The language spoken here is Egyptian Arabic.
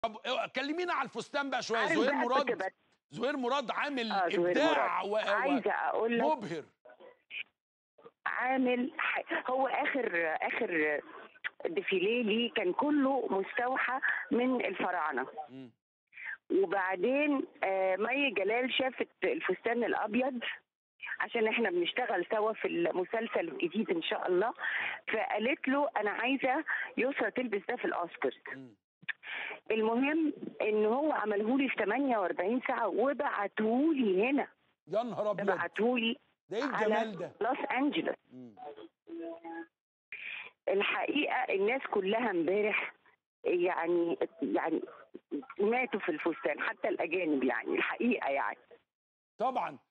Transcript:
طب كلمينا على الفستان بقى شويه عارف زهير بقى كنت مراد بت- زهير مراد عامل آه، زهير ابداع مراد. و... عايزه اقول لك مبهر عامل ح- هو اخر اخر ديفيليه ليه كان كله مستوحى من الفراعنه مم. وبعدين آه، مي جلال شافت الفستان الابيض عشان احنا بنشتغل سوا في المسلسل الجديد ان شاء الله فقالت له انا عايزه يسرى تلبس ده في الاوسكار مم. المهم ان هو عمله لي في 48 ساعه وبعته لي هنا يا نهار ابيض بعته لي ده ايه على الجمال ده لوس انجلوس مم. الحقيقه الناس كلها امبارح يعني يعني ماتوا في الفستان حتى الاجانب يعني الحقيقه يعني طبعا